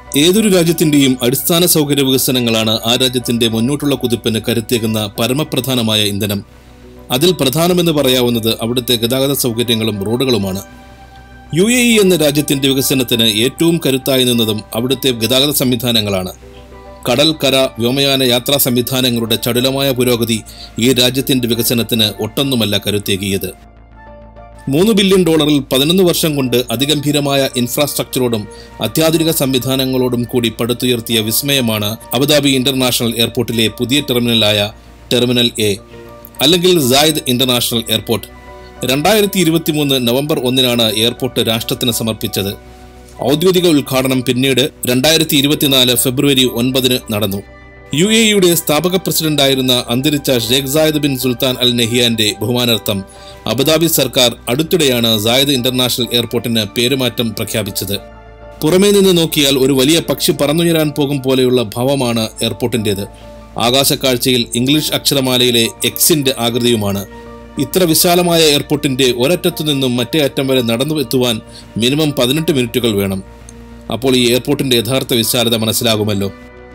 ഏതൊരു രാജ്യത്തിന്റെയും അടിസ്ഥാന സൗകര്യ വികസനങ്ങളാണ് ആ രാജ്യത്തിന്റെ മുന്നോട്ടുള്ള കുതിപ്പിന് കരുത്തേകുന്ന പരമപ്രധാനമായ ഇന്ധനം അതിൽ പ്രധാനമെന്ന് പറയാവുന്നത് അവിടുത്തെ ഗതാഗത സൗകര്യങ്ങളും റോഡുകളുമാണ് യു എ ഇ എന്ന രാജ്യത്തിന്റെ വികസനത്തിന് ഏറ്റവും കരുത്തായി നിന്നതും അവിടുത്തെ ഗതാഗത സംവിധാനങ്ങളാണ് കടൽ കര വ്യോമയാന യാത്രാ സംവിധാനങ്ങളുടെ ചടുലമായ പുരോഗതി ഈ രാജ്യത്തിന്റെ വികസനത്തിന് ഒട്ടൊന്നുമല്ല കരുത്തേകിയത് മൂന്ന് ബില്യൺ ഡോളറിൽ പതിനൊന്ന് വർഷം കൊണ്ട് അതിഗംഭീരമായ ഇൻഫ്രാസ്ട്രക്ചറോടും അത്യാധുനിക സംവിധാനങ്ങളോടും കൂടി പടുത്തുയർത്തിയ വിസ്മയമാണ് അബുദാബി ഇന്റർനാഷണൽ എയർപോർട്ടിലെ പുതിയ ടെർമിനലായ ടെർമിനൽ എ അല്ലെങ്കിൽ സായിദ് ഇന്റർനാഷണൽ എയർപോർട്ട് രണ്ടായിരത്തി ഇരുപത്തിമൂന്ന് നവംബർ ഒന്നിനാണ് എയർപോർട്ട് രാഷ്ട്രത്തിന് സമർപ്പിച്ചത് ഔദ്യോഗിക ഉദ്ഘാടനം പിന്നീട് രണ്ടായിരത്തി ഇരുപത്തിനാല് ഫെബ്രുവരി ഒൻപതിന് നടന്നു യു എ യുടെ സ്ഥാപക പ്രസിഡന്റായിരുന്ന അന്തരിച്ച Sheikh Zayed bin Sultan Al നെഹിയാന്റെ ബഹുമാനാർത്ഥം അബുദാബി സർക്കാർ അടുത്തിടെയാണ് സായിദ് ഇന്റർനാഷണൽ എയർപോർട്ടിന് പേരുമാറ്റം പ്രഖ്യാപിച്ചത് പുറമേ നിന്ന് നോക്കിയാൽ ഒരു വലിയ പക്ഷി പറന്നുയരാൻ പോകും പോലെയുള്ള ഭാവമാണ് എയർപോർട്ടിന്റേത് ആകാശക്കാഴ്ചയിൽ ഇംഗ്ലീഷ് അക്ഷരമാലയിലെ എക്സിന്റെ ആകൃതിയുമാണ് ഇത്ര വിശാലമായ എയർപോർട്ടിന്റെ ഒരറ്റത്തു നിന്നും മറ്റേ അറ്റം വരെ നടന്നു എത്തുവാൻ മിനിമം പതിനെട്ട് മിനിറ്റുകൾ വേണം അപ്പോൾ ഈ എയർപോർട്ടിന്റെ യഥാർത്ഥ വിശാലത മനസ്സിലാകുമല്ലോ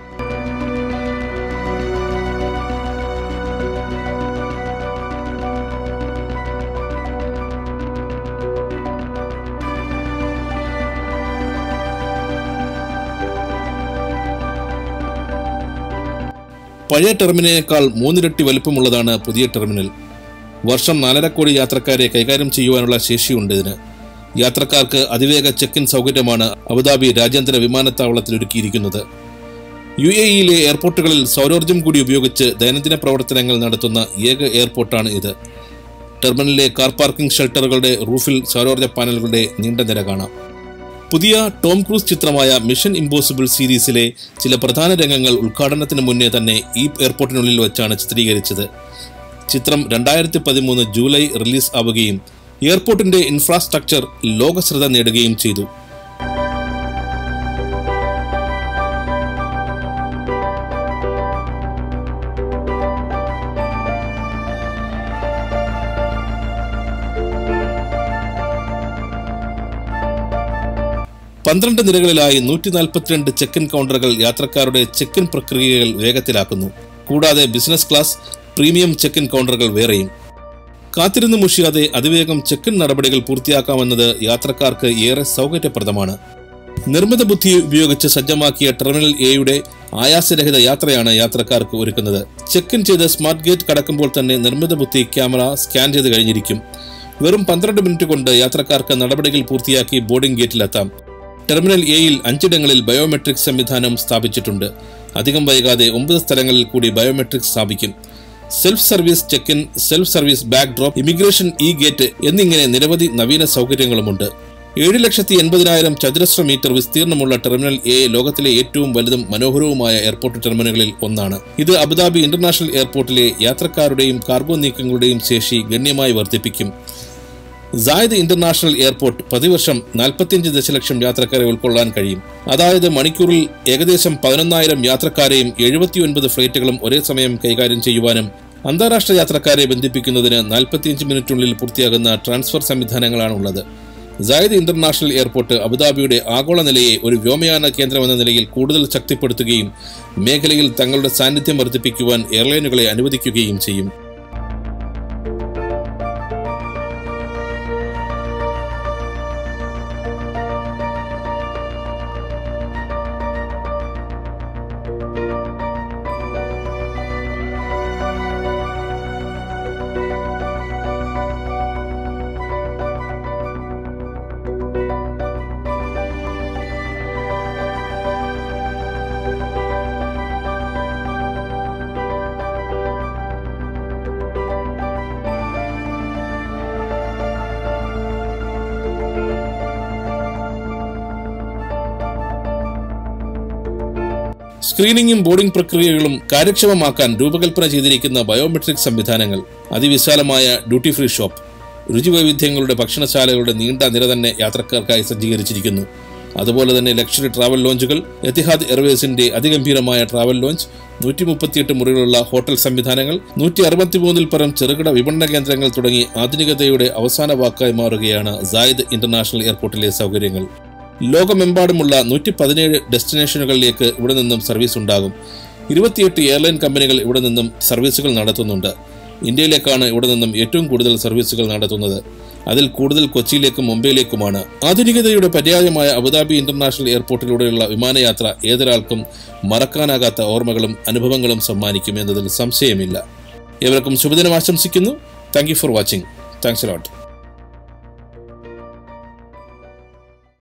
പഴയ ടെർമിനലിനേക്കാൾ മൂന്നിരട്ടി വലുപ്പമുള്ളതാണ് പുതിയ ടെർമിനൽ വർഷം നാലര കോടി യാത്രക്കാരെ കൈകാര്യം ചെയ്യുവാനുള്ള ശേഷിയുണ്ട് ഇതിന് യാത്രക്കാർക്ക് അതിവേഗ ചെക്ക് ഇൻ സൗകര്യമാണ് അബുദാബി രാജ്യാന്തര വിമാനത്താവളത്തിൽ ഒരുക്കിയിരിക്കുന്നത് യു എ ഇയിലെ എയർപോർട്ടുകളിൽ സൗരോർജ്ജം കൂടി ഉപയോഗിച്ച് ദൈനംദിന പ്രവർത്തനങ്ങൾ നടത്തുന്ന ഏക എയർപോർട്ടാണ് ഇത് ടെർമിനലിലെ കാർ പാർക്കിംഗ് ഷെൽട്ടറുകളുടെ റൂഫിൽ സൗരോർജ്ജ പാനലുകളുടെ നീണ്ട നിര കാണാം പുതിയ ടോം ക്രൂസ് ചിത്രമായ മിഷൻ ഇമ്പോസിബിൾ സീരീസിലെ ചില പ്രധാന രംഗങ്ങൾ ഉദ്ഘാടനത്തിന് മുന്നേ തന്നെ ഈ എയർപോർട്ടിനുള്ളിൽ വെച്ചാണ് ചിത്രീകരിച്ചത് ചിത്രം രണ്ടായിരത്തി പതിമൂന്ന് ജൂലൈ റിലീസ് ആവുകയും എയർപോർട്ടിന്റെ ഇൻഫ്രാസ്ട്രക്ചർ ലോകശ്രദ്ധ നേടുകയും ചെയ്തു പന്ത്രണ്ട് നിരകളിലായി നൂറ്റി നാൽപ്പത്തിരണ്ട് ചെക്ക് ഇൻ കൗണ്ടറുകൾ യാത്രക്കാരുടെ ചെക്ക് ഇൻ പ്രക്രിയകൾ വേഗത്തിലാക്കുന്നു കൂടാതെ business class premium check in കൗണ്ടറുകൾ വേറെയും കാത്തിരുന്ന് മുഷിയാതെ അതിവേഗം ചെക്ക് ഇൻ നടപടികൾ പൂർത്തിയാക്കാമെന്നത് യാത്രക്കാർക്ക് ഏറെ സൗകര്യപ്രദമാണ് നിർമ്മിത ബുദ്ധി ഉപയോഗിച്ച് സജ്ജമാക്കിയ ടെർമിനൽ എയുടെ ആയാസരഹിത യാത്രയാണ് യാത്രക്കാർക്ക് ഒരുക്കുന്നത് ചെക്ക് ഇൻ ചെയ്ത് സ്മാർട്ട് ഗേറ്റ് കടക്കുമ്പോൾ തന്നെ നിർമ്മിത ബുദ്ധി ക്യാമറ സ്കാൻ ചെയ്ത് കഴിഞ്ഞിരിക്കും വെറും പന്ത്രണ്ട് മിനിറ്റ് കൊണ്ട് യാത്രക്കാർക്ക് നടപടികൾ പൂർത്തിയാക്കി ബോർഡിംഗ് ഗേറ്റിലെത്താം ടെർമിനൽ എയിൽ അഞ്ചിടങ്ങളിൽ ബയോമെട്രിക് സംവിധാനം സ്ഥാപിച്ചിട്ടുണ്ട് അധികം വൈകാതെ ഒമ്പത് സ്ഥലങ്ങളിൽ കൂടി ബയോമെട്രിക് സ്ഥാപിക്കും self service check in self service bag drop immigration e gate എന്നിങ്ങനെ നിരവധി നവീന സൗകര്യങ്ങളുമുണ്ട് ഏഴ് ലക്ഷത്തി എൺപതിനായിരം ചതുരശ്ര മീറ്റർ വിസ്തീർണമുള്ള ടെർമിനൽ എ ലോകത്തിലെ ഏറ്റവും വലുതും മനോഹരവുമായ എയർപോർട്ട് ടെർമിനലുകളിൽ ഒന്നാണ് ഇത് അബുദാബി ഇന്റർനാഷണൽ എയർപോർട്ടിലെ യാത്രക്കാരുടെയും കാർഗോ നീക്കങ്ങളുടെയും ശേഷി ഗണ്യമായി വർദ്ധിപ്പിക്കും സായദ് ഇന്റർനാഷണൽ എയർപോർട്ട് പ്രതിവർഷം നാൽപ്പത്തിയഞ്ച് ദശലക്ഷം യാത്രക്കാരെ ഉൾക്കൊള്ളാൻ കഴിയും അതായത് മണിക്കൂറിൽ ഏകദേശം പതിനൊന്നായിരം യാത്രക്കാരെയും എഴുപത്തിയൊൻപത് ഫ്ലൈറ്റുകളും ഒരേ സമയം കൈകാര്യം ചെയ്യുവാനും അന്താരാഷ്ട്ര യാത്രക്കാരെ ബന്ധിപ്പിക്കുന്നതിന് നാൽപ്പത്തിയഞ്ച് മിനിറ്റിനുള്ളിൽ പൂർത്തിയാകുന്ന ട്രാൻസ്ഫർ സംവിധാനങ്ങളാണ് ഉള്ളത് സായദ് ഇന്റർനാഷണൽ എയർപോർട്ട് അബുദാബിയുടെ ആഗോള നിലയെ ഒരു വ്യോമയാന കേന്ദ്രമെന്ന നിലയിൽ കൂടുതൽ ശക്തിപ്പെടുത്തുകയും മേഖലയിൽ തങ്ങളുടെ സാന്നിധ്യം വർദ്ധിപ്പിക്കുവാൻ എയർലൈനുകളെ അനുവദിക്കുകയും ചെയ്യും സ്ക്രീനിങ്ങും ബോർഡിംഗ് പ്രക്രിയകളും കാര്യക്ഷമമാക്കാൻ രൂപകൽപ്പന ചെയ്തിരിക്കുന്ന ബയോമെട്രിക് സംവിധാനങ്ങൾ അതിവിശാലമായ ഡ്യൂട്ടി ഫ്രീ ഷോപ്പ് രുചിവൈവിധ്യങ്ങളുടെ ഭക്ഷണശാലകളുടെ നീണ്ട നിര തന്നെ യാത്രക്കാർക്കായി സജ്ജീകരിച്ചിരിക്കുന്നു അതുപോലെ തന്നെ ലക്ഷറി ട്രാവൽ ലോഞ്ചുകൾ എത്തിഹാദ് എയർവേസിന്റെ അതിഗംഭീരമായ ട്രാവൽ ലോഞ്ച് നൂറ്റി മുപ്പത്തിയെട്ട് മുറികളുള്ള ഹോട്ടൽ സംവിധാനങ്ങൾ നൂറ്റി അറുപത്തിമൂന്നിൽ പരം ചെറുകിട വിപണന കേന്ദ്രങ്ങൾ തുടങ്ങി ആധുനികതയുടെ അവസാന വാക്കായി മാറുകയാണ് സായിദ് ഇന്റർനാഷണൽ എയർപോർട്ടിലെ സൗകര്യങ്ങൾ ലോകമെമ്പാടുമുള്ള നൂറ്റി പതിനേഴ് ഡെസ്റ്റിനേഷനുകളിലേക്ക് ഇവിടെ നിന്നും സർവീസ് ഉണ്ടാകും ഇരുപത്തിയെട്ട് എയർലൈൻ കമ്പനികൾ ഇവിടെ നിന്നും സർവീസുകൾ നടത്തുന്നുണ്ട് ഇന്ത്യയിലേക്കാണ് ഇവിടെ നിന്നും ഏറ്റവും കൂടുതൽ സർവീസുകൾ നടത്തുന്നത് അതിൽ കൂടുതൽ കൊച്ചിയിലേക്കും മുംബൈയിലേക്കുമാണ് ആധുനികതയുടെ പര്യായമായ അബുദാബി ഇന്റർനാഷണൽ എയർപോർട്ടിലൂടെയുള്ള വിമാനയാത്ര ഏതൊരാൾക്കും മറക്കാനാകാത്ത ഓർമ്മകളും അനുഭവങ്ങളും സമ്മാനിക്കും എന്നതിൽ സംശയമില്ല ഏവർക്കും ശുഭദിനം ആശംസിക്കുന്നു thank you for watching thanks lot